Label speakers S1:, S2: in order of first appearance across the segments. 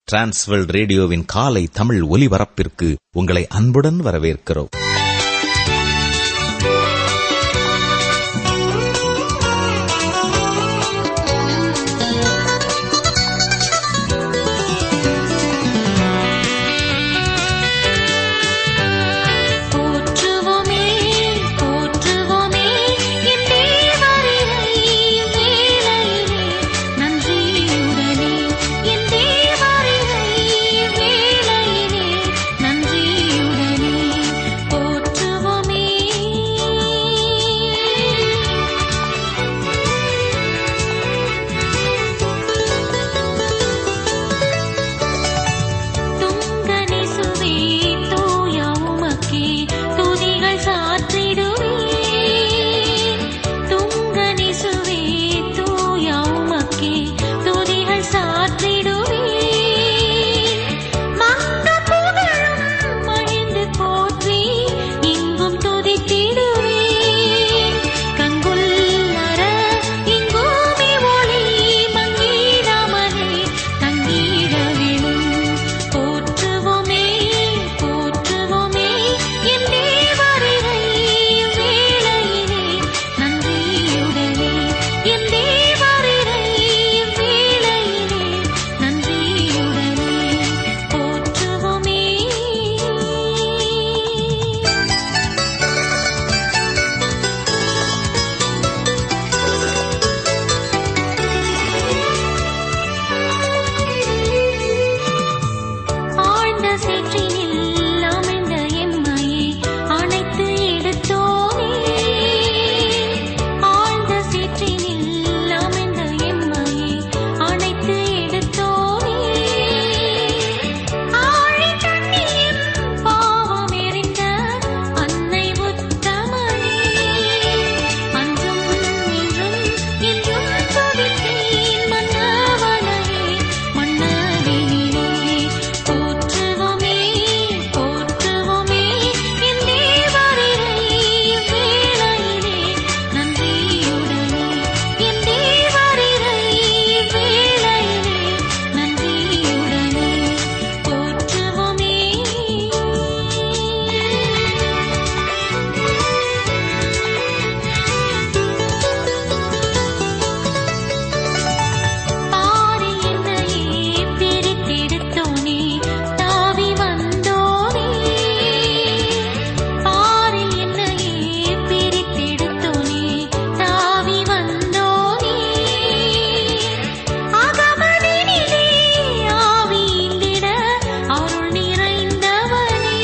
S1: Transworld ரேடியோவின் காலை தமிழ் ஒலிபரப்பிற்கு உங்களை அன்புடன் வரவேற்கிறோம்
S2: போற்றுவோமே போற்றுவோமே என் தேவரினை வேளையிலே நன்றியுடனே என் தேவரினை வேளையிலே நன்றியுடனே போற்றுவோமே துங்கனிசுவே தூய உமக்கே துதிகள் சாற்றிடுவே துங்கனிசுவே தூய உமக்கே துதிகள் சாற்றிடுவே மங்க புகழும் மகிழ்ந்து போற்றி இங்கும் துதித்திடுவே கங்குல்லர இங்கூமி ஒளி மங்கிடாமலே தங்கிட வேணும் போற்றுவோமே போற்றுவோமே என் தேவரினை வேளையிலே நன்றியுடனே என் தேவரினை வேளையிலே நன்றியுடனே போற்றுவோமே ஆழ்ந்த சேற்றினில் அமைந்த எம்மையை அணைத்து எடுத்தோனே ஆழ்ந்த சேற்றினில் அமைந்த எம்மையை அணைத்து எடுத்தோனே ஆழி தண்ணீர் பாவம் எறிந்த அன்னை உத்தமனே அன்றும் இன்றும் என்றும் துதித்தேன் மன்னவனையே மன்னவனிலே போற்றுவோமே போற்றுவோமே என் தேவரினை வேளையிலே நன்றியுடனே என் தேவரினை வேளையிலே நன்றியுடனே போற்றுவோமே பாரி என்னையே பிரித்தெடுத்தோனே தாவி வந்தோனே பாரி என்னையே பிரித்தெடுத்தோனே தாவி வந்தோனே அகமதினிலே ஆவியிந்திட அருள் நிறைந்தவனே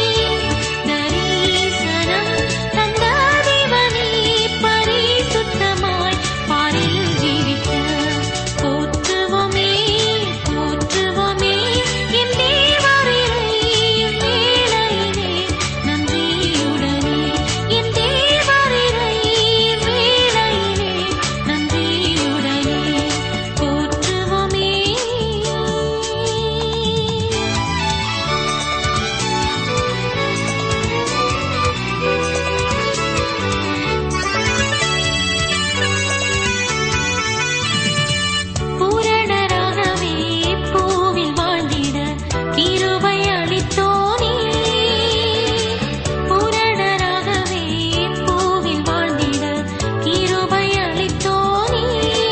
S2: தரிசனம் தந்த தேவனே பரிசுத்தமாய் பாரில் ஜீவித்த போற்றுவோமே போற்றுவோமே என் தேவரினை வேளையிலே நன்றியுடனே என் தேவரினை வேளையிலே நன்றியுடனே போற்றுவோமே பூரணராகவே பூவில் வாழ்ந்திட கிருபை அளித்தோனே பூரணராகவே பூவில் வாழ்ந்திட கிருபை அளித்தோனே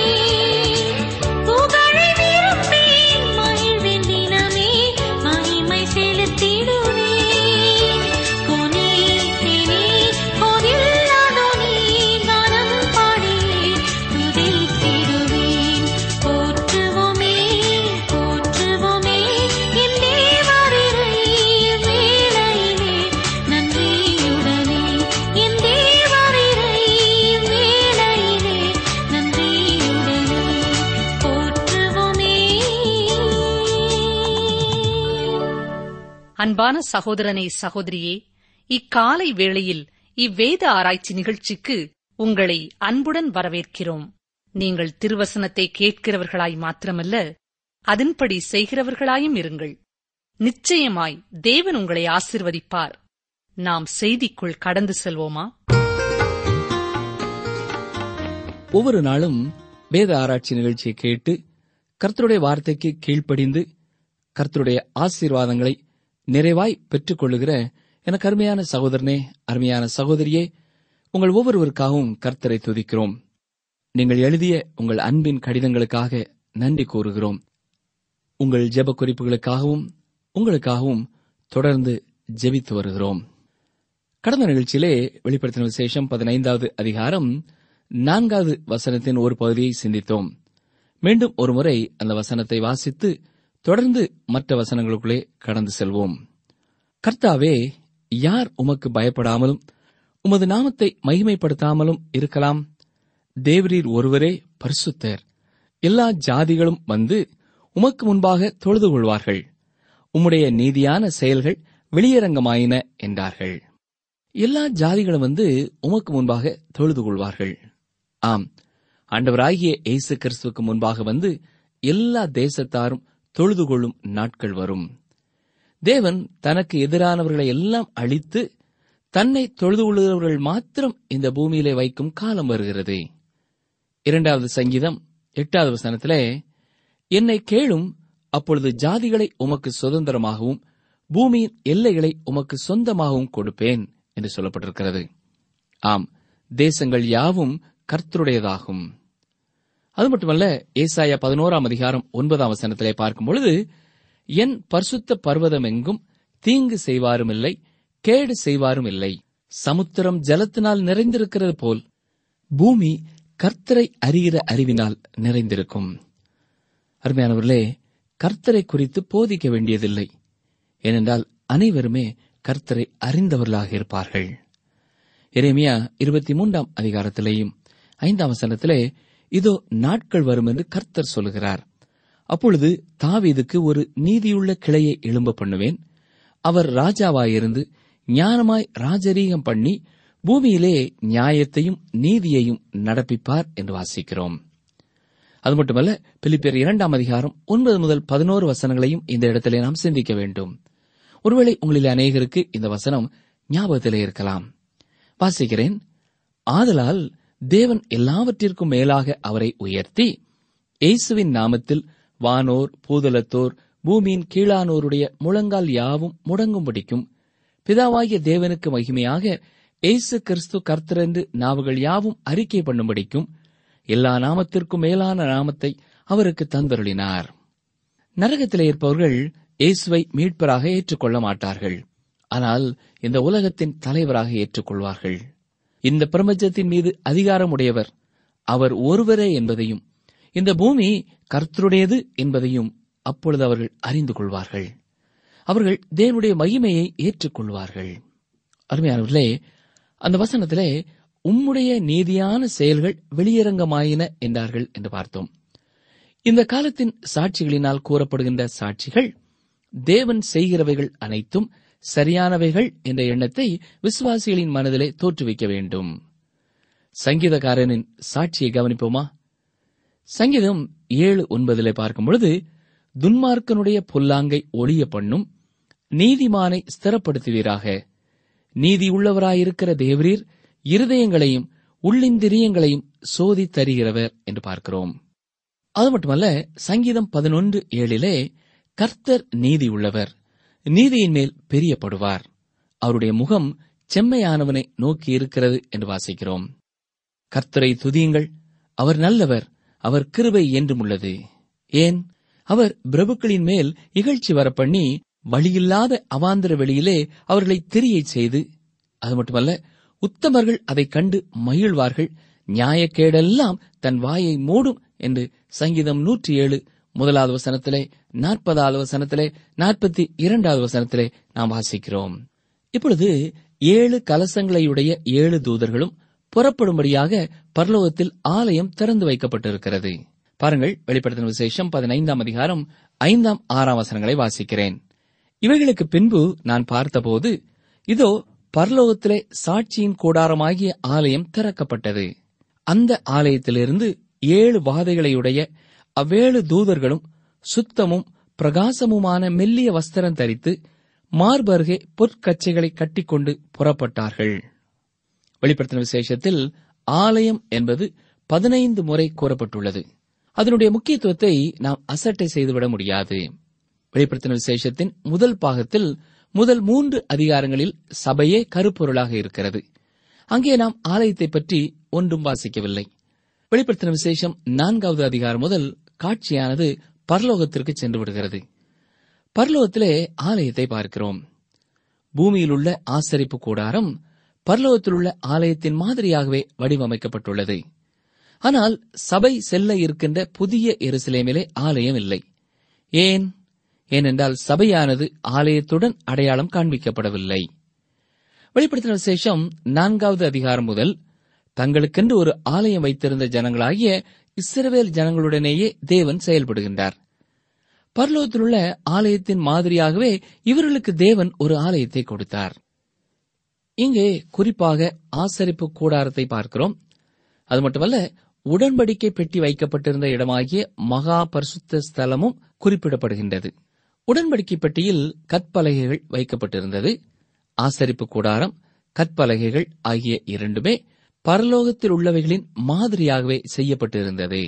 S2: புகழை விரும்பி மகிழ்வின் தினமே மகிமை செலுத்திடுவேன் கொனே தினே கொதில்லாதோனே கானம் பாடியே துதித்திடுவேன் போற்றுவோமே போற்றுவோமே என் தேவரினை வேளையிலே நன்றியுடனே என் தேவரினை வேளையிலே நன்றியுடனே போற்றுவோமே
S3: அன்பான சகோதரனே சகோதரியே இக்காலை வேளையில் இவ்வேத ஆராய்ச்சி நிகழ்ச்சிக்கு உங்களை அன்புடன் வரவேற்கிறோம் நீங்கள் திருவசனத்தை கேட்கிறவர்களாய் மாத்திரமல்ல அதன்படி செய்கிறவர்களாயும் இருங்கள் நிச்சயமாய் தேவன் உங்களை ஆசிர்வதிப்பார் நாம் செய்திக்குள் கடந்து செல்வோமா
S4: ஒவ்வொரு நாளும் வேத ஆராய்ச்சி நிகழ்ச்சியை கேட்டு கர்த்தருடைய வார்த்தைக்கு கீழ்ப்படிந்து கர்த்தருடைய ஆசீர்வாதங்களை நிறைவாய் பெற்றுக்கொள்ளுகிற எனக்கு அருமையான சகோதரனே அருமையான சகோதரியே உங்கள் ஒவ்வொருவருக்காகவும் கர்த்தரை துதிக்கிறோம் நீங்கள் எழுதிய உங்கள் அன்பின் கடிதங்களுக்காக நன்றி கூறுகிறோம் உங்கள் ஜெப குறிப்புகளுக்காகவும் உங்களுக்காகவும் தொடர்ந்து ஜெபித்து வருகிறோம் கடந்த நிகழ்ச்சியிலே வெளிப்படுத்தின விசேஷம் பதினைந்தாவது அதிகாரம் நான்காவது வசனத்தின் ஒரு பகுதியை சிந்தித்தோம் மீண்டும் ஒருமுறை அந்த வசனத்தை வாசித்து தொடர்ந்து மற்ற வசனங்களுக்குள்ளே கடந்து செல்வோம் கர்த்தாவே யார் உமக்கு பயப்படாமலும் உமது நாமத்தை மகிமைப்படுத்தாமலும் இருக்கலாம் தேவரீர் ஒருவரே பரிசுத்தர் எல்லா ஜாதிகளும் வந்து உமக்கு முன்பாக தொழுது கொள்வார்கள் உம்முடைய நீதியான செயல்கள் வெளியரங்கமாயின என்றார்கள் எல்லா ஜாதிகளும் வந்து உமக்கு முன்பாக தொழுது கொள்வார்கள் ஆம் ஆண்டவராகிய இயேசு கிறிஸ்துவுக்கு முன்பாக வந்து எல்லா தேசத்தாரும் தொழுது கொள்ளும் நாட்கள் வரும் தேவன் தனக்கு எதிரானவர்களை எல்லாம் அழித்து தன்னை தொழுது கொள்கிறவர்கள் மாத்திரம் இந்த பூமியிலே வைக்கும் காலம் வருகிறது இரண்டாவது சங்கீதம் எட்டாவது வசனத்திலே என்னை கேளும் அப்பொழுது ஜாதிகளை உமக்கு சுதந்திரமாகவும் பூமியின் எல்லைகளை உமக்கு சொந்தமாகவும் கொடுப்பேன் என்று சொல்லப்பட்டிருக்கிறது ஆம் தேசங்கள் யாவும் கர்த்தருடையதாகும் அது மட்டுமல்ல ஏசாயா பதினோராம் அதிகாரம் ஒன்பதாம் வசனத்திலே பார்க்கும் பொழுது என் பரிசுத்த பர்வதம் எங்கும் தீங்கு செய்வாரும் இல்லை கேடு செய்வாரும் இல்லை சமுத்திரம் ஜலத்தினால் நிறைந்திருக்கிறது போல் பூமி கர்த்தரை அறிகிற அறிவினால் நிறைந்திருக்கும் அருமையானவர்களே கர்த்தரை குறித்து போதிக்க வேண்டியதில்லை ஏனென்றால் அனைவருமே கர்த்தரை அறிந்தவர்களாக இருப்பார்கள் எரேமியா இருபத்தி மூன்றாம் அதிகாரத்திலேயும் ஐந்தாம் வசனத்திலே இதோ நாட்கள் வரும் என்று கர்த்தர் சொல்லுகிறார் அப்பொழுது தாவீதுக்கு ஒரு நீதியுள்ள கிளையை எழும்ப பண்ணுவேன் அவர் ராஜாவாயிருந்து ஞானமாய் ராஜரீகம் பண்ணி பூமியிலே நியாயத்தையும் நீதியையும் நடப்பிப்பார் என்று வாசிக்கிறோம் அது மட்டுமல்ல பிலிப்பியர் இரண்டாம் அதிகாரம் ஒன்பது முதல் பதினோரு வசனங்களையும் இந்த இடத்திலே நாம் சிந்திக்க வேண்டும் ஒருவேளை உங்களில் அநேகருக்கு இந்த வசனம் ஞாபகத்திலே இருக்கலாம் வாசிக்கிறேன் ஆதலால் தேவன் எல்லாவற்றிற்கும் மேலாக அவரை உயர்த்தி இயேசுவின் நாமத்தில் வானோர் பூதலத்தோர் பூமியின் கீழானோருடைய முழங்கால் யாவும் முடங்கும்படிக்கும் பிதாவாகிய தேவனுக்கு மகிமையாக இயேசு கிறிஸ்து கர்த்தரென்று நாவுகள் யாவும் அறிக்கை பண்ணும்படிக்கும் எல்லா நாமத்திற்கும் மேலான நாமத்தை அவருக்கு தந்தருளினார் நரகத்திலே இருப்பவர்கள் இயேசுவை மீட்பராக ஏற்றுக்கொள்ள மாட்டார்கள் ஆனால் இந்த உலகத்தின் தலைவராக ஏற்றுக்கொள்வார்கள் இந்த பிரபஞ்சத்தின் மீது அதிகாரமுடையவர் அவர் ஒருவரே என்பதையும் இந்த பூமி கர்த்தருடையது என்பதையும் அப்பொழுது அவர்கள் அறிந்து கொள்வார்கள் அவர்கள் தேவனுடைய மகிமையை ஏற்றுக்கொள்வார்கள் அருமையானவர்களே அந்த வசனத்திலே உம்முடைய நீதியான செயல்கள் வெளியரங்கமாயின என்றார்கள் என்று பார்த்தோம் இந்த காலத்தின் சாட்சிகளினால் கூறப்படுகின்ற சாட்சிகள் தேவன் செய்கிறவைகள் அனைத்தும் சரியானவைகள் என்ற எண்ணத்தை விசுவாசிகளின் மனதிலே தோற்றுவிக்க வேண்டும் சங்கீதக்காரனின் சாட்சியை கவனிப்போமா சங்கீதம் ஏழு ஒன்பதிலே பார்க்கும் பொழுது துன்மார்க்கனுடைய பொல்லாங்கை ஒளிய பண்ணும் நீதிமானை ஸ்திரப்படுத்துவீராக நீதி உள்ளவராயிருக்கிற தேவரீர் இருதயங்களையும் உள்ளிந்திரியங்களையும் சோதி தருகிறவர் என்று பார்க்கிறோம் அது மட்டுமல்ல சங்கீதம் பதினொன்று ஏழிலே கர்த்தர் நீதி உள்ளவர் நீதியின் மேல் பெரியப்படுவார் அவருடைய முகம் செம்மையானவனை நோக்கி இருக்கிறது என்று வாசிக்கிறோம் கர்த்தரை துதியுங்கள் அவர் நல்லவர் அவர் கிருபை என்றும் உள்ளது ஏன் அவர் பிரபுக்களின் மேல் இகழ்ச்சி வரப்பண்ணி வழியில்லாத அவாந்தர வெளியிலே அவர்களை திரியச் செய்து அது மட்டுமல்ல உத்தமர்கள் அதைக் கண்டு மகிழ்வார்கள் நியாயக்கேடெல்லாம் தன் வாயை மூடும் என்று சங்கீதம் நூற்றி ஏழு முதலாவது வசனத்திலே நாற்பதாவது வசனத்திலே நாற்பத்தி இரண்டாவது வசனத்திலே நாம் வாசிக்கிறோம் இப்பொழுது ஏழு கலசங்களையுடைய ஏழு தூதர்களும் புறப்படும்படியாக பரலோகத்தில் ஆலயம் திறந்து வைக்கப்பட்டிருக்கிறது பாருங்கள் வெளிப்படுத்தின விசேஷம் பதினைந்தாம் அதிகாரம் ஐந்தாம் ஆறாம் வசனங்களை வாசிக்கிறேன் இவைகளுக்கு பின்பு நான் பார்த்தபோது இதோ பரலோகத்திலே சாட்சியின் கூடாரமாகிய ஆலயம் திறக்கப்பட்டது அந்த ஆலயத்திலிருந்து ஏழு வாதைகளையுடைய அவ்வேழு தூதர்களும் சுத்தமும் பிரகாசமுமான மெல்லிய வஸ்திரம் தரித்து மார்பருகே பொற்கச்சைகளை கட்டிக்கொண்டு புறப்பட்டார்கள் வெளிப்படுத்தின விசேஷத்தில் ஆலயம் என்பது பதினைந்து முறை கூறப்பட்டுள்ளது அதனுடைய முக்கியத்துவத்தை நாம் அசட்டை செய்துவிட முடியாது வெளிப்படுத்தின விசேஷத்தின் முதல் பாகத்தில் முதல் மூன்று அதிகாரங்களில் சபையே கருப்பொருளாக இருக்கிறது அங்கே நாம் ஆலயத்தை பற்றி ஒன்றும் வாசிக்கவில்லை வெளிப்படுத்தின விசேஷம் நான்காவது அதிகாரம் முதல் காட்சியானது பரலோகத்திற்கு சென்று விடுகிறது பரலோகத்திலே ஆலயத்தை பார்க்கிறோம் பூமியில் உள்ள ஆசரிப்பு கூடாரம் பரலோகத்தில் உள்ள ஆலயத்தின் மாதிரியாகவே வடிவமைக்கப்பட்டுள்ளது ஆனால் சபை செல்ல இருக்கின்ற புதிய எருசலேமிலே ஆலயம் இல்லை ஏன் ஏனென்றால் சபையானது ஆலயத்துடன் அடையாளம் காண்பிக்கப்படவில்லை வெளிப்படுத்தின விசேஷம் நான்காவது அதிகாரம் முதல் தங்களுக்கென்று ஒரு ஆலயம் வைத்திருந்த ஜனங்களாகிய இஸ்ரவேல் ஜனங்களுடனேயே தேவன் செயல்படுகின்றார் பரலோகத்தில் உள்ள ஆலயத்தின் மாதிரியாகவே இவர்களுக்கு தேவன் ஒரு ஆலயத்தை கொடுத்தார் இங்கே குறிப்பாக ஆசரிப்பு கூடாரத்தை பார்க்கிறோம் அது மட்டுமல்ல உடன்படிக்கை பெட்டி வைக்கப்பட்டிருந்த இடமாகிய மகா பரிசுத்த ஸ்தலமும் குறிப்பிடப்படுகின்றது உடன்படிக்கை பெட்டியில் கற்பலகைகள் வைக்கப்பட்டிருந்தது ஆசரிப்பு கூடாரம் கற்பலகைகள் ஆகிய இரண்டுமே பரலோகத்தில் உள்ளவைகளின் மாதிரியாகவே செய்யப்பட்டிருந்தது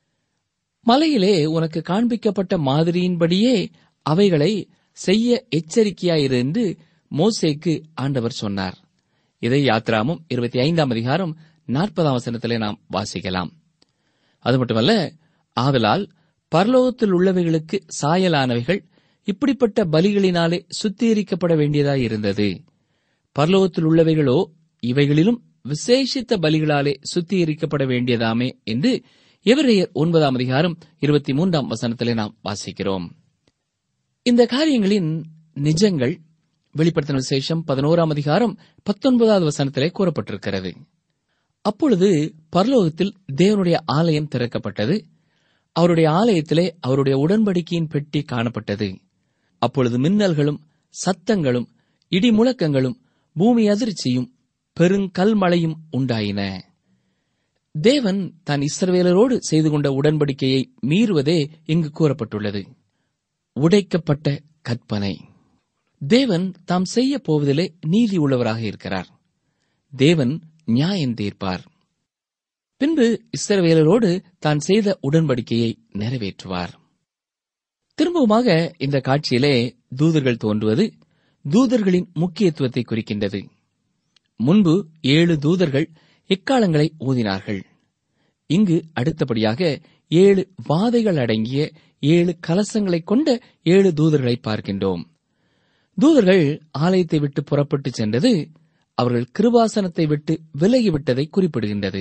S4: மலையிலே உனக்கு காண்பிக்கப்பட்ட மாதிரியின்படியே அவைகளை செய்ய எச்சரிக்கையாயிரு என்று மோசேக்கு ஆண்டவர் சொன்னார் இதை யாத்ராமும் இருபத்தி ஐந்தாம் அதிகாரம் நாற்பதாம் வசனத்திலே நாம் வாசிக்கலாம் அது மட்டுமல்ல ஆதலால் பரலோகத்தில் உள்ளவைகளுக்கு சாயலானவைகள் இப்படிப்பட்ட பலிகளினாலே சுத்திகரிக்கப்பட வேண்டியதாயிருந்தது பரலோகத்தில் உள்ளவைகளோ இவைகளிலும் விசேஷித்த பலிகளாலே சுத்திகரிக்கப்பட வேண்டியதாமே என்று எவரையர் ஒன்பதாம் அதிகாரம் இருபத்தி மூன்றாம் வசனத்திலே நாம் வாசிக்கிறோம் இந்த காரியங்களின் நிஜங்கள் வெளிப்படுத்தின விசேஷம் பதினோராம் அதிகாரம் பத்தொன்பதாவது வசனத்திலே கூறப்பட்டிருக்கிறது அப்பொழுது பரலோகத்தில் தேவனுடைய ஆலயம் திறக்கப்பட்டது அவருடைய ஆலயத்திலே அவருடைய உடன்படிக்கையின் பெட்டி காணப்பட்டது அப்பொழுது மின்னல்களும் சத்தங்களும் இடி முழக்கங்களும் பூமி அதிர்ச்சியும் பெருங்கல்மழையும் உண்டாயின தேவன் தான் இஸ்ரவேலரோடு செய்து கொண்ட உடன்படிக்கையை மீறுவதே இங்கு கூறப்பட்டுள்ளது உடைக்கப்பட்ட கற்பனை தேவன் தாம் செய்ய போவதிலே நீதி உள்ளவராக இருக்கிறார் தேவன் நியாயம் தீர்ப்பார் பின்பு இஸ்ரவேலரோடு தான் செய்த உடன்படிக்கையை நிறைவேற்றுவார் திரும்பவுமாக இந்த காட்சியிலே தூதர்கள் தோன்றுவது தூதர்களின் முக்கியத்துவத்தை குறிக்கின்றது முன்பு ஏழு தூதர்கள் எக்காலங்களை ஊதினார்கள் இங்கு அடுத்தபடியாக ஏழு வாதைகள் அடங்கிய ஏழு கலசங்களைக் கொண்ட ஏழு தூதர்களை பார்க்கின்றோம் தூதர்கள் ஆலயத்தை விட்டு புறப்பட்டு சென்றது அவர்கள் கிருபாசனத்தை விட்டு விலகிவிட்டதை குறிப்பிடுகின்றது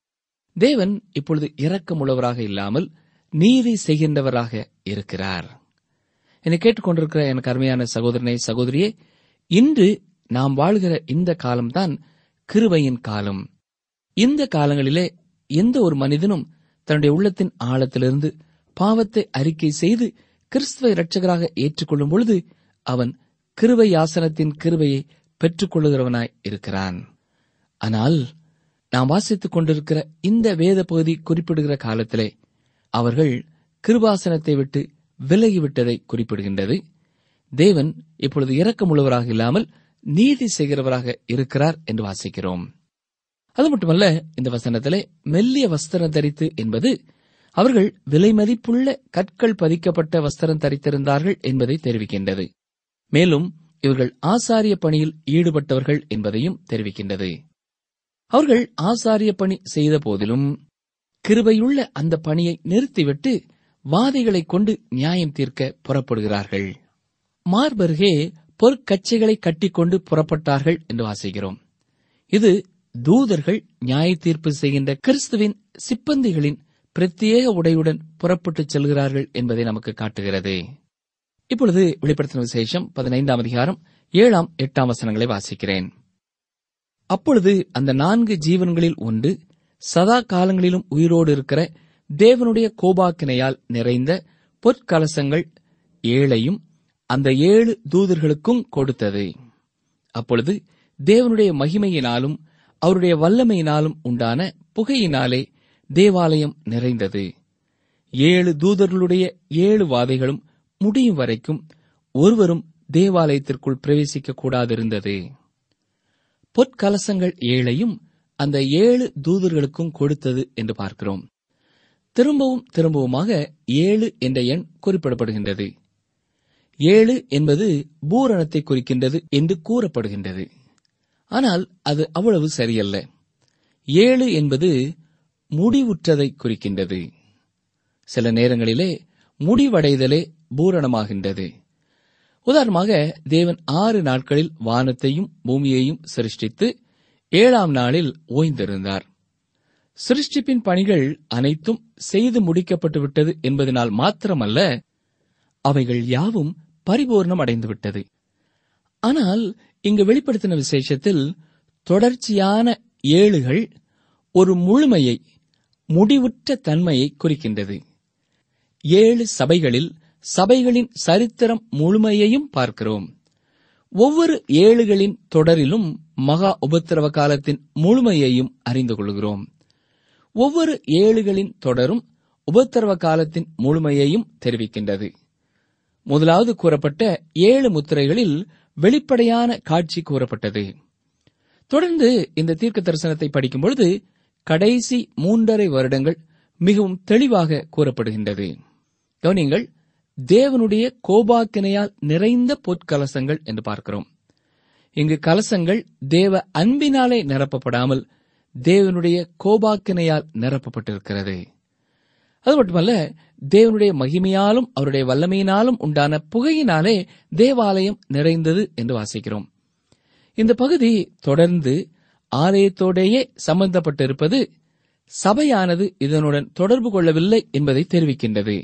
S4: தேவன் இப்பொழுது இரக்கமுள்ளவராக இல்லாமல் நீதி செய்கின்றவராக இருக்கிறார் என்னை கேட்டுக்கொண்டிருக்கிற எனக்கு அருமையான சகோதரனே சகோதரியே இன்று நாம் வாழ்கிற இந்த காலம்தான் கிருபையின் காலம் இந்த காலங்களிலே எந்த ஒரு மனிதனும் தன்னுடைய உள்ளத்தின் ஆழத்திலிருந்து பாவத்தை அறிக்கை செய்து கிறிஸ்துவை இரட்சகராக ஏற்றுக்கொள்ளும் பொழுது அவன் கிருபை ஆசனத்தின் கிருபையை பெற்றுக் கொள்ளுகிறவனாய் இருக்கிறான் ஆனால் நாம் வாசித்துக் கொண்டிருக்கிற இந்த வேத பகுதி குறிப்பிடுகிற காலத்திலே அவர்கள் கிருபாசனத்தை விட்டு விலகிவிட்டதை குறிப்பிடுகின்றது தேவன் இப்பொழுது இரக்கமுள்ளவராக இல்லாமல் நீதி செய்கிறவராக இருக்கிறார் என்று வாசிக்கிறோம் அது மட்டுமல்ல இந்த வசனத்திலே மெல்லிய வஸ்திரம் தரித்து என்பது அவர்கள் விலைமதிப்புள்ள கற்கள் பதிக்கப்பட்ட வஸ்திரம் தரித்திருந்தார்கள் என்பதை தெரிவிக்கின்றது மேலும் இவர்கள் ஆசாரிய பணியில் ஈடுபட்டவர்கள் என்பதையும் தெரிவிக்கின்றது அவர்கள் ஆசாரிய பணி செய்த போதிலும் கிருபையுள்ள அந்த பணியை நிறுத்திவிட்டு வாதைகளைக் கொண்டு நியாயம் தீர்க்க புறப்படுகிறார்கள் மார்பருகே பொற்கச்சைகளை கட்டிக்கொண்டு புறப்பட்டார்கள் என்று வாசிக்கிறோம் இது தூதர்கள் நியாய தீர்ப்பு செய்கின்ற கிறிஸ்துவின் சிப்பந்திகளின் பிரத்யேக உடையுடன் புறப்பட்டுச் செல்கிறார்கள் என்பதை நமக்கு காட்டுகிறது இப்பொழுது வெளிப்படுத்தின விசேஷம் பதினைந்தாம் அதிகாரம் ஏழாம் எட்டாம் வசனங்களை வாசிக்கிறேன் அப்பொழுது அந்த நான்கு ஜீவன்களில் ஒன்று சதா காலங்களிலும் உயிரோடு இருக்கிற தேவனுடைய கோபாக்கினையால் நிறைந்த பொற்கலசங்கள் ஏழையும் அந்த ஏழு தூதர்களுக்கும் கொடுத்தது அப்பொழுது தேவனுடைய மகிமையினாலும் அவருடைய வல்லமையினாலும் உண்டான புகையினாலே தேவாலயம் நிறைந்தது ஏழு தூதர்களுடைய ஏழு வாதைகளும் முடியும் வரைக்கும் ஒருவரும் தேவாலயத்திற்குள் பிரவேசிக்க கூடாதிருந்தது பொற்கலசங்கள் ஏழையும் அந்த ஏழு தூதர்களுக்கும் கொடுத்தது என்று பார்க்கிறோம் திரும்பவும் திரும்பவுமாக ஏழு என்ற எண் குறிப்பிடப்படுகின்றது ஏழு என்பது பூரணத்தை குறிக்கின்றது என்று கூறப்படுகின்றது ஆனால் அது அவ்வளவு சரியல்ல ஏழு என்பது முடிவுற்றதை குறிக்கின்றது சில நேரங்களிலே முடிவடைதலே பூரணமாகின்றது உதாரணமாக தேவன் ஆறு நாட்களில் வானத்தையும் பூமியையும் சிருஷ்டித்து ஏழாம் நாளில் ஓய்ந்திருந்தார் சிருஷ்டிப்பின் பணிகள் அனைத்தும் செய்து முடிக்கப்பட்டுவிட்டது என்பதனால் மாத்திரமல்ல அவைகள் யாவும் பரிபூர்ணம் அடைந்துவிட்டது ஆனால் இங்கு வெளிப்படுத்தின விசேஷத்தில் தொடர்ச்சியான ஏழுகள் ஒரு முழுமையை முடிவுற்ற தன்மையை குறிக்கின்றது ஏழு சபைகளில் சபைகளின் சரித்திரம் முழுமையையும் பார்க்கிறோம் ஒவ்வொரு ஏழுகளின் தொடரிலும் மகா உபத்திரவ காலத்தின் முழுமையையும் அறிந்து கொள்கிறோம் ஒவ்வொரு ஏழுகளின் தொடரும் உபத்திரவ காலத்தின் முழுமையையும் தெரிவிக்கின்றது முதலாவது கூறப்பட்ட ஏழு முத்திரைகளில் வெளிப்படையான காட்சி கூறப்பட்டது தொடர்ந்து இந்த தீர்க்க தரிசனத்தை படிக்கும் பொழுது கடைசி மூன்றரை வருடங்கள் மிகவும் தெளிவாக கூறப்படுகின்றது கவனியங்கள் தேவனுடைய கோபாக்கினையால் நிறைந்த பொற்கலசங்கள் என்று பார்க்கிறோம் இங்கு கலசங்கள் தேவ அன்பினாலே நிரப்பப்படாமல் தேவனுடைய கோபாக்கினையால் நிரப்பப்பட்டிருக்கிறது அது மட்டுமல்ல தேவனுடைய மகிமையாலும் அவருடைய வல்லமையினாலும் உண்டான புகையினாலே தேவாலயம் நிறைந்தது என்று வாசிக்கிறோம் இந்த பகுதி தொடர்ந்து ஆலயத்தோடேயே சம்பந்தப்பட்டிருப்பது சபையானது இதனுடன் தொடர்பு கொள்ளவில்லை என்பதை தெரிவிக்கின்றது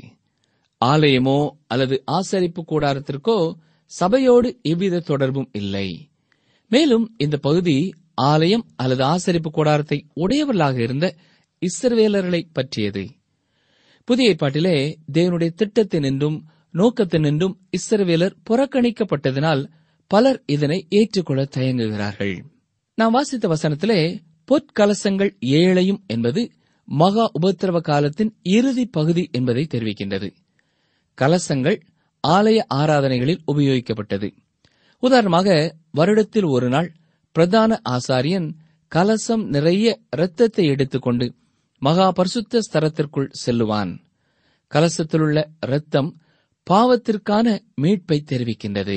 S4: ஆலயமோ அல்லது ஆசரிப்பு கூடாரத்திற்கோ சபையோடு எவ்வித தொடர்பும் இல்லை மேலும் இந்த பகுதி ஆலயம் அல்லது ஆசரிப்பு கூடாரத்தை உடையவர்களாக இருந்த இஸ்ரவேலர்களை பற்றியது புதிய ஏற்பாட்டிலே தேவனுடைய திட்டத்தினின்றும் நோக்கத்தினின்றும் இஸ்ரவேலர் புறக்கணிக்கப்பட்டதினால் பலர் இதனை ஏற்றுக்கொள்ள தயங்குகிறார்கள் நாம் வாசித்த வசனத்திலே பொற்கலசங்கள் ஏழையும் என்பது மகா உபத்திரவ காலத்தின் இறுதி பகுதி என்பதை தெரிவிக்கின்றது கலசங்கள் ஆலய ஆராதனைகளில் உபயோகிக்கப்பட்டது உதாரணமாக வருடத்தில் ஒரு நாள் பிரதான ஆசாரியன் கலசம் நிறைய இரத்தத்தை எடுத்துக்கொண்டு மகா பரிசுத்த ஸ்தலத்திற்குள் செல்லுவான் கலசத்திலுள்ள இரத்தம் பாவத்திற்கான மீட்பை தெரிவிக்கின்றது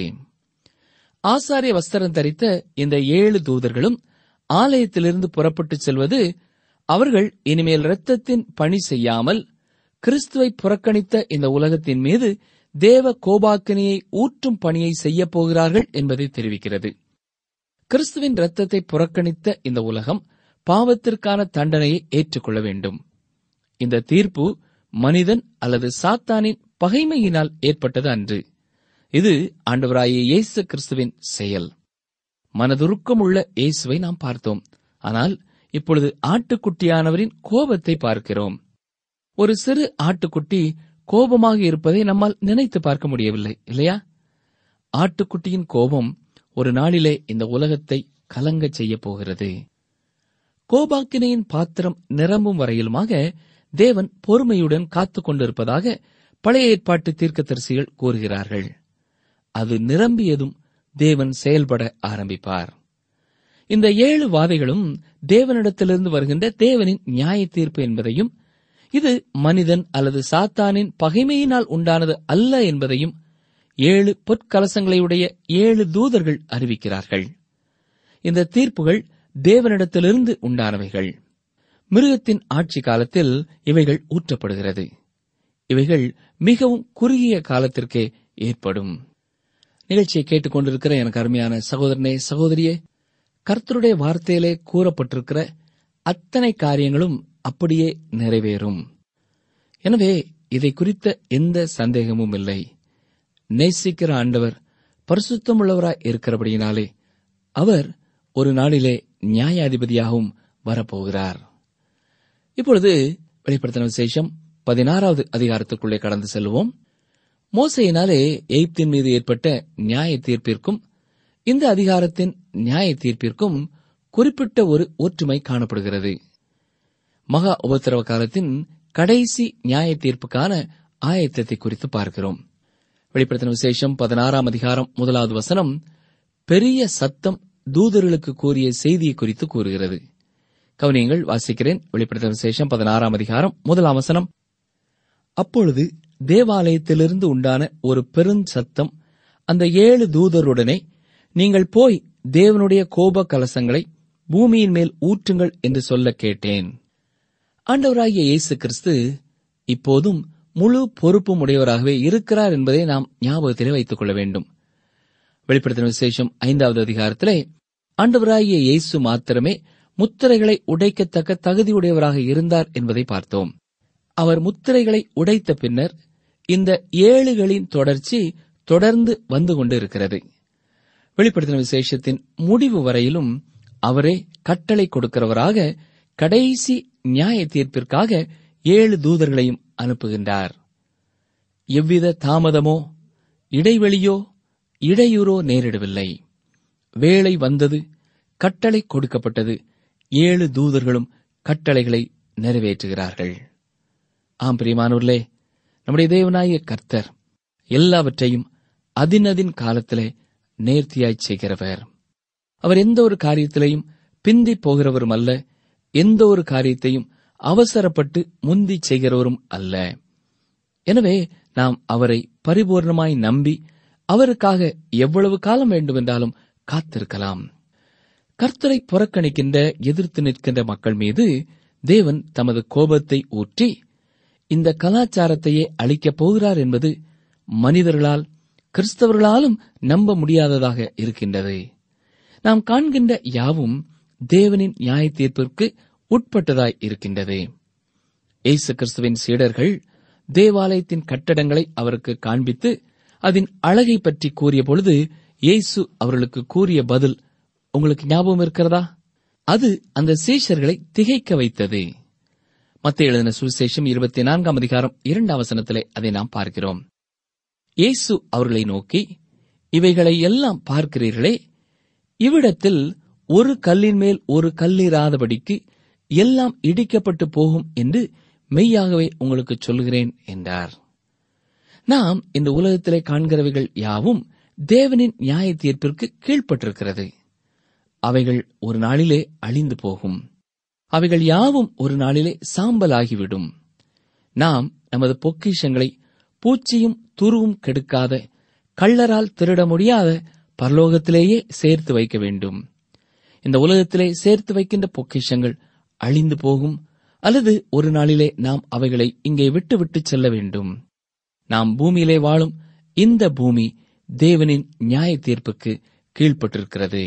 S4: ஆசாரிய வஸ்திரம் தரித்த இந்த ஏழு தூதர்களும் ஆலயத்திலிருந்து புறப்பட்டுச் செல்வது அவர்கள் இனிமேல் இரத்தத்தின் பணி செய்யாமல் கிறிஸ்துவை புறக்கணித்த இந்த உலகத்தின் மீது தேவ கோபாக்கினியை ஊற்றும் பணியை செய்யப் போகிறார்கள் என்பதை தெரிவிக்கிறது கிறிஸ்துவின் இரத்தத்தை புறக்கணித்த இந்த உலகம் பாவத்திற்கான தண்டனையை ஏற்றுக்கொள்ள வேண்டும் இந்த தீர்ப்பு மனிதன் அல்லது சாத்தானின் பகைமையினால் ஏற்பட்டது அன்று இது ஆண்டவராகிய இயேசு கிறிஸ்துவின் செயல் மனதுருக்கம் உள்ள இயேசுவை நாம் பார்த்தோம் ஆனால் இப்பொழுது ஆட்டுக்குட்டியானவரின் கோபத்தை பார்க்கிறோம் ஒரு சிறு ஆட்டுக்குட்டி கோபமாக இருப்பதை நம்மால் நினைத்து பார்க்க முடியவில்லை இல்லையா ஆட்டுக்குட்டியின் கோபம் ஒரு நாளிலே இந்த உலகத்தை கலங்கச் செய்யப் போகிறது கோபாக்கினையின் பாத்திரம் நிரம்பும் வரையிலுமாக தேவன் பொறுமையுடன் காத்துக் கொண்டிருப்பதாக பழைய ஏற்பாட்டு தீர்க்கதரிசிகள் கூறுகிறார்கள் அது நிரம்பியதும் தேவன் செயல்பட ஆரம்பிப்பார் இந்த ஏழு வாதைகளும் தேவனிடத்திலிருந்து வருகின்ற தேவனின் நியாய தீர்ப்பு என்பதையும் இது மனிதன் அல்லது சாத்தானின் பகைமையினால் உண்டானது அல்ல என்பதையும் ஏழு பொற்கலசங்களையுடைய ஏழு தூதர்கள் அறிவிக்கிறார்கள் இந்த தீர்ப்புகள் தேவனிடத்திலிருந்து உண்டானவைகள் மிருகத்தின் ஆட்சி காலத்தில் இவைகள் ஊற்றப்படுகிறது இவைகள் மிகவும் குறுகிய காலத்திற்கே ஏற்படும் நிகழ்ச்சியை கேட்டுக்கொண்டிருக்கிற எனக்கு அருமையான சகோதரனே சகோதரியே கர்த்தருடைய வார்த்தையிலே கூறப்பட்டிருக்கிற அத்தனை காரியங்களும் அப்படியே நிறைவேறும் எனவே இதை குறித்த எந்த சந்தேகமும் இல்லை நேசிக்கிற ஆண்டவர் பரிசுத்தமுள்ளவராய் இருக்கிறபடியினாலே அவர் ஒரு நாளிலே நியாயாதிபதியாகவும் வரப்போகிறார் இப்பொழுது வெளிப்படுத்தின விசேஷம் பதினாறாவது அதிகாரத்துக்குள்ளே கடந்து செல்வோம் மோசையினாலே எய்ப்தின் மீது ஏற்பட்ட நியாய தீர்ப்பிற்கும் இந்த அதிகாரத்தின் நியாய தீர்ப்பிற்கும் குறிப்பிட்ட ஒரு ஒற்றுமை காணப்படுகிறது மகா உபத்திரவ காலத்தின் கடைசி நியாய தீர்ப்புக்கான ஆயத்தத்தை குறித்து பார்க்கிறோம் வெளிப்படுத்தின விசேஷம் பதினாறாம் அதிகாரம் முதலாவது வசனம் பெரிய சத்தம் தூதர்களுக்கு கூறிய செய்தியை குறித்து கூறுகிறது கவனியங்கள் வாசிக்கிறேன் வெளிப்படுத்தின விசேஷம் பதினாறாம் அதிகாரம் முதலாம் வசனம் அப்பொழுது தேவாலயத்திலிருந்து உண்டான ஒரு பெருஞ்சத்தம் அந்த ஏழு தூதருடனே நீங்கள் போய் தேவனுடைய கோப கலசங்களை பூமியின் மேல் ஊற்றுங்கள் என்று சொல்ல கேட்டேன் ஆண்டவராகிய இயேசு கிறிஸ்து இப்போதும் முழு பொறுப்பும் உடையவராகவே இருக்கிறார் என்பதை நாம் ஞாபகத்திலே வைத்துக் கொள்ள வேண்டும் வெளிப்படுத்தின விசேஷம் ஐந்தாவது அதிகாரத்திலே ஆண்டவராகிய இயேசு மாத்திரமே முத்திரைகளை உடைக்கத்தக்க தகுதியுடையவராக இருந்தார் என்பதை பார்த்தோம் அவர் முத்திரைகளை உடைத்த பின்னர் இந்த ஏழுகளின் தொடர்ச்சி தொடர்ந்து வந்து கொண்டிருக்கிறது வெளிப்படுத்தின விசேஷத்தின் முடிவு வரையிலும் அவரே கட்டளை கொடுக்கிறவராக கடைசி நியாய தீர்ப்பிற்காக ஏழு தூதர்களையும் அனுப்புகின்றார் எவ்வித தாமதமோ இடைவெளியோ இடையூறோ நேரிடவில்லை வேளை வந்தது கட்டளை கொடுக்கப்பட்டது ஏழு தூதர்களும் கட்டளைகளை நிறைவேற்றுகிறார்கள் ஆம் பிரியமானூர்லே நம்முடைய தேவனாய கர்த்தர் எல்லாவற்றையும் அதினதின் காலத்திலே நேர்த்தியாய் செய்கிறவர் அவர் எந்த ஒரு காரியத்திலையும் பிந்தி போகிறவரும் அல்ல எந்த ஒரு காரியத்தையும் அவசரப்பட்டு முந்தி செய்கிறவரும் அல்ல எனவே நாம் அவரை பரிபூர்ணமாய் நம்பி அவருக்காக எவ்வளவு காலம் வேண்டுமென்றாலும் காத்திருக்கலாம் கர்த்தரை புறக்கணிக்கின்ற எதிர்த்து நிற்கின்ற மக்கள் மீது தேவன் தமது கோபத்தை ஊற்றி இந்த கலாச்சாரத்தையே அழிக்கப் போகிறார் என்பது மனிதர்களால் கிறிஸ்தவர்களாலும் நம்ப முடியாததாக இருக்கின்றது நாம் காண்கின்ற யாவும் தேவனின் நியாய தீர்ப்பிற்கு உட்பட்டதாய் இருக்கின்றது இயேசு கிறிஸ்துவின் சீடர்கள் தேவாலயத்தின் கட்டடங்களை அவருக்கு காண்பித்து அதன் அழகை பற்றி கூறிய பொழுது இயேசு அவர்களுக்கு கூறிய பதில் உங்களுக்கு ஞாபகம் இருக்கிறதா அது அந்த சீஷர்களை திகைக்க வைத்தது மத்திய எழுதின சுவிசேஷம் இருபத்தி நான்காம் அதிகாரம் இரண்டாம் வசனத்திலே அதை நாம் பார்க்கிறோம் இயேசு அவர்களை நோக்கி இவைகளை எல்லாம் பார்க்கிறீர்களே இவ்விடத்தில் ஒரு கல்லின் மேல் ஒரு கல்லீராதபடிக்கு எல்லாம் இடிக்கப்பட்டு போகும் என்று மெய்யாகவே உங்களுக்கு சொல்கிறேன் என்றார் நாம் இந்த உலகத்திலே காண்கிறவைகள் யாவும் தேவனின் நியாய தீர்ப்பிற்கு கீழ்ப்பட்டிருக்கிறது அவைகள் ஒரு நாளிலே அழிந்து போகும் அவைகள் யாவும் ஒரு நாளிலே சாம்பலாகிவிடும் நாம் நமது பொக்கிஷங்களை பூச்சியும் துருவும் கெடுக்காத கள்ளரால் திருட முடியாத பரலோகத்திலேயே சேர்த்து வைக்க வேண்டும் இந்த உலகத்திலே சேர்த்து வைக்கின்ற பொக்கிஷங்கள் அழிந்து போகும் அல்லது ஒரு நாளிலே நாம் அவைகளை இங்கே விட்டு விட்டு செல்ல வேண்டும் நாம் பூமியிலே வாழும் இந்த பூமி தேவனின் நியாய தீர்ப்புக்கு கீழ்ப்பட்டிருக்கிறது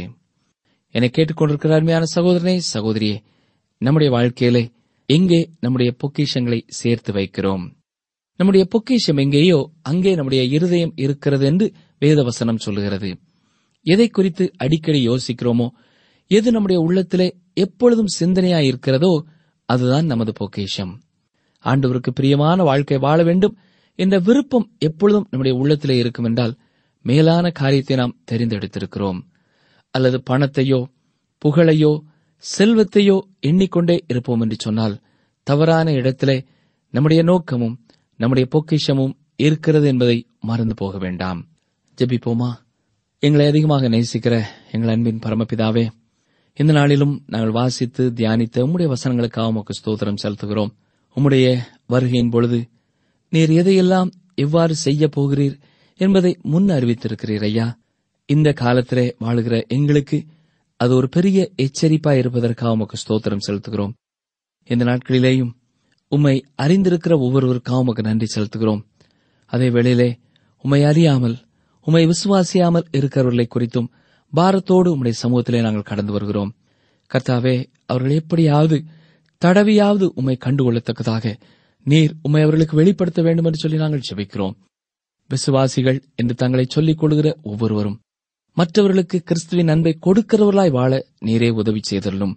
S4: என்னை கேட்டுக்கொண்டிருக்கிற அருமையான சகோதரனே சகோதரியே நம்முடைய வாழ்க்கையிலே எங்கே நம்முடைய பொக்கிஷங்களை சேர்த்து வைக்கிறோம் நம்முடைய பொக்கிஷம் எங்கேயோ அங்கே நம்முடைய இருதயம் இருக்கிறது என்று வேதவசனம் சொல்லுகிறது எதை குறித்து அடிக்கடி யோசிக்கிறோமோ எது நம்முடைய உள்ளத்திலே எப்பொழுதும் சிந்தனையாய் இருக்கிறதோ அதுதான் நமது பொக்கிஷம் ஆண்டவருக்கு பிரியமான வாழ்க்கை வாழ வேண்டும் என்ற விருப்பம் எப்பொழுதும் நம்முடைய உள்ளத்திலே இருக்கும் என்றால் மேலான காரியத்தை நாம் தெரிந்தெடுத்திருக்கிறோம் அல்லது பணத்தையோ புகழையோ செல்வத்தையோ எண்ணிக்கொண்டே இருப்போம் என்று சொன்னால் தவறான இடத்திலே நம்முடைய நோக்கமும் நம்முடைய பொக்கிஷமும் இருக்கிறது என்பதை மறந்து போக வேண்டாம் ஜெபிப்போமா எங்களை அதிகமாக நேசிக்கிற எங்கள் அன்பின் பரமபிதாவே இந்த நாளிலும் நாங்கள் வாசித்து தியானித்த உம்முடைய வசனங்களுக்காக உமக்கு ஸ்தோத்திரம் செலுத்துகிறோம் உம்முடைய வருகையின் பொழுது நீர் எதையெல்லாம் எவ்வாறு செய்ய போகிறீர் என்பதை முன் அறிவித்திருக்கிறீர் ஐயா இந்த காலத்திலே வாழுகிற எங்களுக்கு அது ஒரு பெரிய எச்சரிப்பா இருப்பதற்காக உமக்கு ஸ்தோத்திரம் செலுத்துகிறோம் இந்த நாட்களிலேயும் உம்மை அறிந்திருக்கிற ஒவ்வொருவருக்காக உமக்கு நன்றி செலுத்துகிறோம் அதே வேளையிலே உம்மை அறியாமல் உம்மை விசுவாசியாமல் இருக்கிறவர்களை குறித்தும் பாரத்தோடு உம்முடைய சமூகத்திலே நாங்கள் கடந்து வருகிறோம் கர்த்தாவே அவர்கள் எப்படியாவது தடவியாவது உம்மை கண்டுகொள்ளத்தக்கதாக நீர் உம்மை அவர்களுக்கு வெளிப்படுத்த வேண்டும் என்று சொல்லி நாங்கள் ஜெபிக்கிறோம் விசுவாசிகள் என்று தங்களை சொல்லிக் கொள்கிற ஒவ்வொருவரும் மற்றவர்களுக்கு கிறிஸ்துவின் அன்பை கொடுக்கிறவர்களாய் வாழ நீரே உதவி செய்தள்ளும்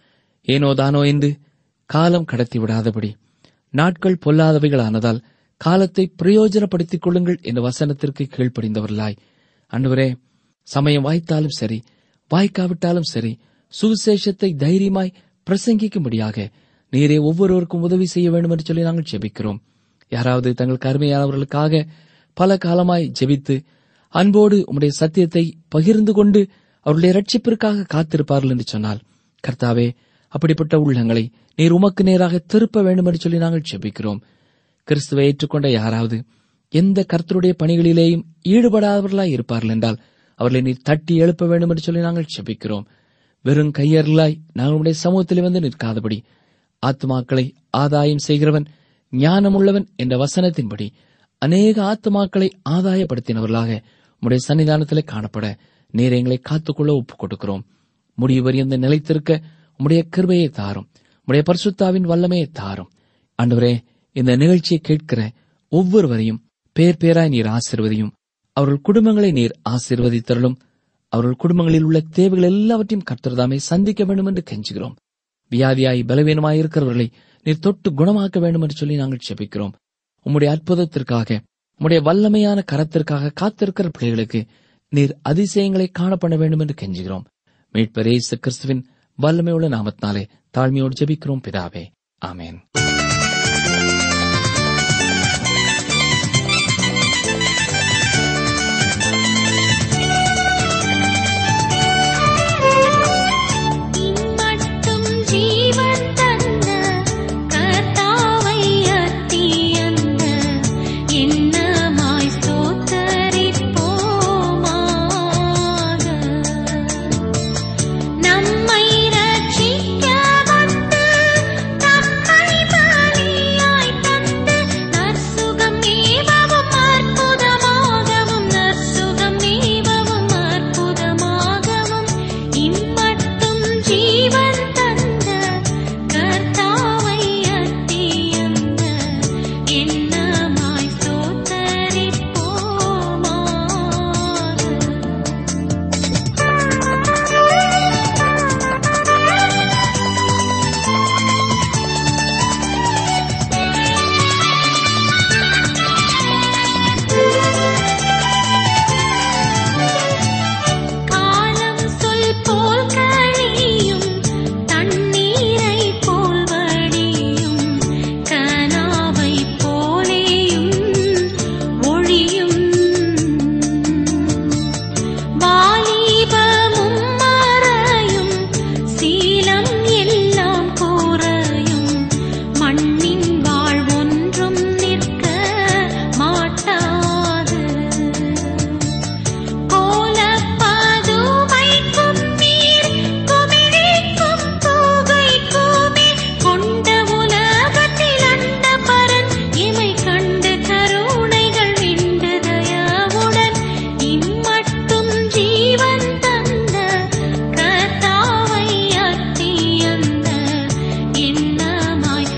S4: ஏனோ தானோ என்று காலம் கடத்தி விடாதபடி நாட்கள் பொல்லாதவைகளானதால் காலத்தை பிரயோஜனப்படுத்திக் கொள்ளுங்கள் என்ற வசனத்திற்கு கீழ்ப்படிந்தவர்களாய் அன்றுவரே சமயம் வாய்த்தாலும் சரி வாய்க்காவிட்டாலும் சரி சுவிசேஷத்தை தைரியமாய் பிரசங்கிக்கும்படியாக நீரே ஒவ்வொருவருக்கும் உதவி செய்ய வேண்டும் என்று சொல்லி நாங்கள் ஜெபிக்கிறோம் யாராவது தங்களுக்கு அருமையானவர்களுக்காக பல காலமாய் ஜெபித்து அன்போடு உம்முடைய சத்தியத்தை பகிர்ந்து கொண்டு அவருடைய ரட்சிப்பிற்காக காத்திருப்பார்கள் என்று சொன்னால் கர்த்தாவே அப்படிப்பட்ட உள்ளங்களை நீர் உமக்கு நேராக திருப்ப வேண்டும் என்று சொல்லி நாங்கள் ஜெபிக்கிறோம் கிறிஸ்துவை ஏற்றுக்கொண்ட யாராவது எந்த கர்த்தருடைய பணிகளிலேயும் ஈடுபடாதவர்களாய் இருப்பார்கள் என்றால் அவர்களை நீர் தட்டி எழுப்ப வேண்டும் என்று சொல்லி நாங்கள் செபிக்கிறோம் வெறும் கையர்களாய் நாங்கள் உடைய சமூகத்தில் வந்து நிற்காதபடி ஆத்மாக்களை ஆதாயம் செய்கிறவன் ஞானமுள்ளவன் என்ற வசனத்தின்படி அநேக ஆத்மாக்களை ஆதாயப்படுத்தினவர்களாக உம்முடைய சன்னிதானத்திலே காணப்பட நீர் எங்களை காத்துக்கொள்ள ஒப்புக் கொடுக்கிறோம் முடிவு வரியந்த நிலைத்திருக்க உம்முடைய கிருபையை தாரும் உம்முடைய பரிசுத்தாவின் வல்லமையை தாரும் ஆண்டவரே இந்த நிகழ்ச்சியை கேட்கிற ஒவ்வொருவரையும் பேர் பேராய் நீர் ஆசிர்வதியும் அவர்கள் குடும்பங்களை நீர் ஆசீர்வதித்தருளும் அவர்கள் குடும்பங்களில் உள்ள தேவைகள் எல்லாவற்றையும் கர்த்தர்தாமே சந்திக்க வேண்டும் என்று கெஞ்சுகிறோம் வியாதியாய் பலவீனமாய் இருக்கிறவர்களை நீர் தொட்டு குணமாக்க வேண்டும் என்று சொல்லி நாங்கள் செபிக்கிறோம் உம்முடைய அற்புதத்திற்காக உம்முடைய வல்லமையான கரத்திற்காக காத்திருக்கிற பிள்ளைகளுக்கு நீர் அதிசயங்களை காணப்பட வேண்டும் என்று கெஞ்சுகிறோம் மீட்பர் இயேசு கிறிஸ்துவின் வல்லமையுள்ள நாமத்தினாலே தாழ்மையோடு ஜெபிக்கிறோம் பிதாவே ஆமென்
S2: இம்மட்டும் ஜீவன் தந்த கர்த்தாவை அத்தியந்த என்னமாய் ஸ்தோத்தரிப்போமாக நம்மை ரட்சிக்க வந்து தம்மை பலியாய் தந்து நற்சுகம் நீவவும் அற்புதமாகவும் நற்சுகம் நீவவும் அற்புதமாகவும் இம்மட்டும் ஜீவன் தந்த கர்த்தாவை அத்தியந்த என்னமாய் ஸ்தோத்தரிப்போமாக காலம் சொல் போல் கழியும் தண்ணீரை போல் வடியும் கனாவை போலேயும் ஒழியும் வாலிபமும் மறையும் சீலம் எல்லாம் குறையும் மண்ணின் வாழ்வொன்றும் நிற்க மாட்டாது கோலப்பதுமைக்கும் நீர் குமிழிக்கும் புகைக்குமே கொண்ட உலகத்தில் அந்த பரன் இமை கண்டு கருணைகள் விண்டு தயாவுடன் இம்மட்டும் ஜீவன் தந்த கர்த்தாவை அத்தியந்த என்னமாய்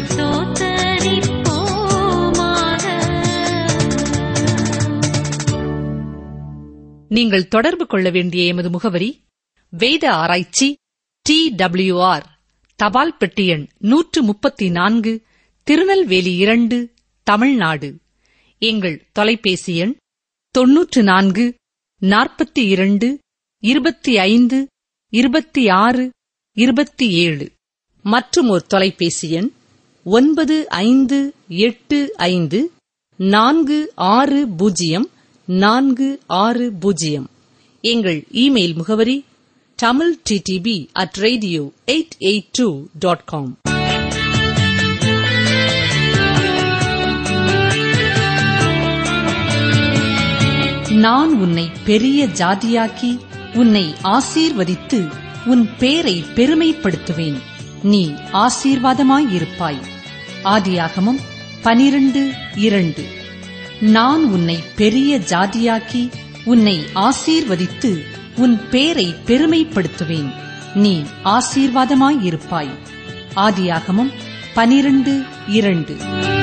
S2: ஸ்தோத்தரிப்போமாக
S3: நீங்கள் தொடர்பு கொள்ள வேண்டிய எமது முகவரி வேத ஆராய்ச்சி டி ஆர் தபால் பெட்டி எண் நூற்று முப்பத்தி நான்கு திருநெல்வேலி இரண்டு தமிழ்நாடு எங்கள் தொலைபேசி எண் தொன்னூற்று நான்கு நாற்பத்தி இரண்டு இருபத்தி ஐந்து இருபத்தி ஆறு இருபத்தி ஏழு மற்றும் ஒரு தொலைபேசி எண் ஒன்பது ஐந்து எட்டு ஐந்து நான்கு ஆறு பூஜ்ஜியம் நான்கு ஆறு பூஜ்ஜியம் எங்கள் இமெயில் முகவரி Tamil D T P at radio eight eight two dot com நான் உன்னை பெரிய ஜாதியாக்கி உன்னை ஆசீர்வதித்து உன் பேரை பெருமைப்படுத்துவேன் நீ ஆசீர்வாதமாயிருப்பாய் ஆதியாகமம் பனிரண்டு இரண்டு நான் உன்னை பெரிய ஜாதியாக்கி உன்னை ஆசீர்வதித்து உன் பேரை பெருமைப்படுத்துவேன் நீ ஆசீர்வாதமாயிருப்பாய் ஆதியாகமம் பனிரண்டு இரண்டு